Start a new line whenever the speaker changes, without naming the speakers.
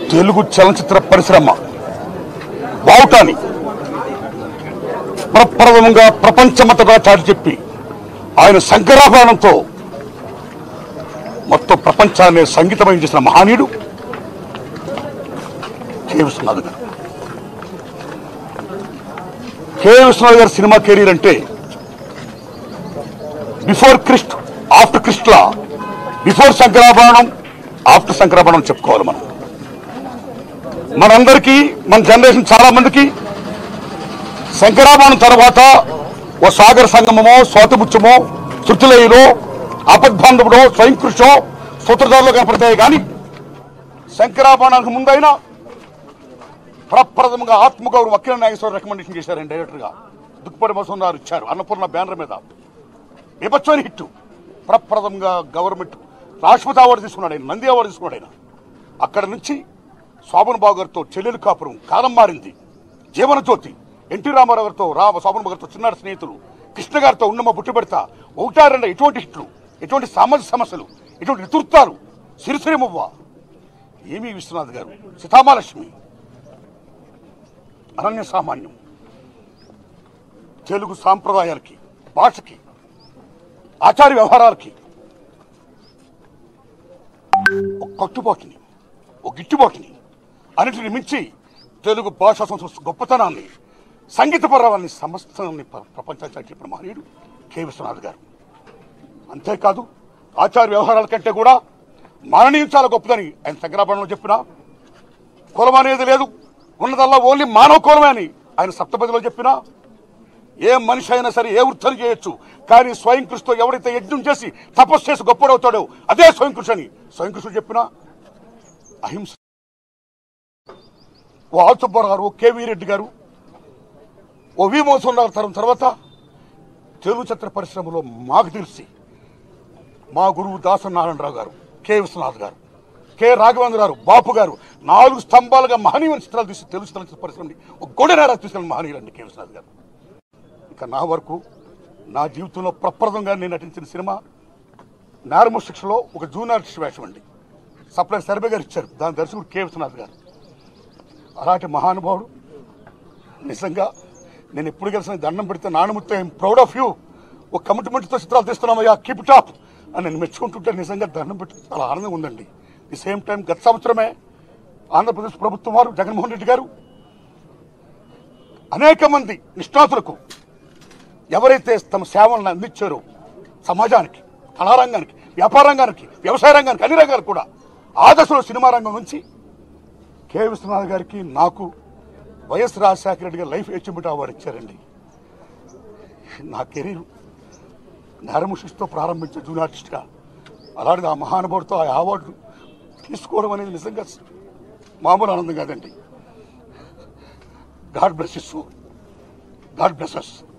తెలుగు చలనచిత్ర పరిశ్రమ బావుటాని ప్రప్రథమంగా ప్రపంచమంతటా చాటి చెప్పి ఆయన శంకరాభరణంతో మొత్తం ప్రపంచాన్ని సంగీతమయం చేసిన మహానీయుడు కె విశ్వనాథ్ గారు కె విశ్వనాథ్ గారి సినిమా కెరీర్ అంటే బిఫోర్ క్రిస్ట్ ఆఫ్టర్ క్రిస్ట్లా బిఫోర్ శంకరాభరణం ఆఫ్టర్ శంకరాభరణం చెప్పుకోవాలి మనం మనందరికీ మన జనరేషన్ చాలా మందికి శంకరాభరణం తర్వాత ఓ సాగర సంగమమో స్వాతముత్యమో శృతిలయలో ఆపద్బాంధవుడో స్వయం కృషో సూత్రధారులో కనపడతాయి కానీ శంకరాభరణానికి ముందైనా ప్రప్రథమంగా ఆత్మగౌరవ అఖిల నాగేశ్వర రికమెండేషన్ చేశారండి డైరెక్టర్గా దుక్కుపడి మసూన్ గారు ఇచ్చారు అన్నపూర్ణ బ్యానర్ మీద విభత్సమైన హిట్ ప్రప్రథమంగా గవర్నమెంట్ రాష్ట్రపతి అవార్డు తీసుకున్నాడు ఆయన నంది అవార్డు తీసుకున్నాడు ఆయన అక్కడ నుంచి శోభన్ బాబు గారితో చెల్లెలు కాపురం కాలం మారింది జీవన జ్యోతి ఎన్టీ రామారావు గారితో రా శోభన్ బాబు గారితో చిన్నాడు స్నేహితులు కృష్ణ గారితో ఉన్నమ బుట్టి పెడతా ఒకటా రెండు ఎటువంటి హిట్లు ఎటువంటి సామాజిక సమస్యలు ఎటువంటి ఋతుత్వాలు సిరిసిరి మువ్వ ఏమీ విశ్వనాథ్ గారు సీతామాలక్ష్మి అనన్య సామాన్యం తెలుగు సాంప్రదాయాలకి భాషకి ఆచార వ్యవహారాలకి ఒక కట్టుబాటుని ఒక గిట్టుబాటుని అన్నిటిని మించి తెలుగు భాషా సంస్కృతి గొప్పతనాన్ని సంగీత పర్వాన్ని సమస్తాన్ని ప్ర- ప్రపంచానికి చెప్పిన మహనీయుడు కె విశ్వనాథ్ గారు అంతేకాదు ఆచార వ్యవహారాల కంటే కూడా మాననీయం చాలా గొప్పదని ఆయన శంకరాభరణంలో చెప్పిన కులం అనేది లేదు ఉన్నదల్లా ఓన్లీ మానవ కులమే అని ఆయన సప్తపదిలో చెప్పినా ఏ మనిషి అయినా సరే ఏ వృత్తిని చేయొచ్చు కానీ స్వయం కృషితో ఎవరైతే యజ్ఞం చేసి తపస్సు చేసి గొప్పడవుతాడో అదే స్వయం కృషి అని స్వయం కృషి చెప్పినా అహింస ఓ ఆల్సుబ్బారావు గారు ఓ కేవీ రెడ్డి గారు ఓ వి మోహన్ రావు తరం తర్వాత తెలుగు చిత్ర పరిశ్రమలో మాకు తెలిసి మా గురువు దాస నారాయణరావు గారు కె విశ్వనాథ్ గారు కె రాఘవేంద్ర గారు బాపు గారు నాలుగు స్తంభాలుగా మహనీయమైన చిత్రాలు తీసి తెలుగు చలనచిత్ర పరిశ్రమని ఒక గొడెనేరా తీసుకెళ్ళిన మహనీయులండి కె విశ్వనాథ్ గారు ఇక నా వరకు నా జీవితంలో ప్రప్రదంగా నేను నటించిన సినిమా నారమ శిక్షలో ఒక జూనియర్ ఆర్టిస్ట్ వేషం అండి సప్లై సర్వే గారు ఇచ్చారు దాని దర్శకుడు కె విశ్వనాథ్ గారు అలాంటి మహానుభావుడు నిజంగా నేను ఎప్పుడు కలిసిన దండం పెడితే నాన్నముత్తే ఐఎమ్ ప్రౌడ్ ఆఫ్ యూ ఒక కమిట్మెంట్తో చిత్రాలు తీస్తున్నామయ్యా కీప్ ఇట్ అప్ అని నేను మెచ్చుకుంటుంటే నిజంగా దండం పెట్టి చాలా ఆనందంగా ఉందండి ది సేమ్ టైం గత సంవత్సరమే ఆంధ్రప్రదేశ్ ప్రభుత్వం వారు జగన్మోహన్ రెడ్డి గారు అనేక మంది నిష్ణాతులకు ఎవరైతే తమ సేవలను అందించారో సమాజానికి కళారంగానికి వ్యాపార రంగానికి వ్యవసాయ రంగానికి అన్ని రంగాలకు కూడా ఆ దశలో సినిమా రంగం నుంచి కె విశ్వనాథ్ గారికి నాకు వైఎస్ రాజశేఖర రెడ్డి గారు లైఫ్ అచీవ్మెంట్ అవార్డు ఇచ్చారండి నా కెరీర్ నేరముషిస్తో ప్రారంభించే జూనియర్ ఆర్టిస్ట్గా అలాంటిది ఆ మహానుభావుడితో ఆ అవార్డు తీసుకోవడం అనేది నిజంగా మామూలు ఆనందం కాదండి god bless us god bless అస్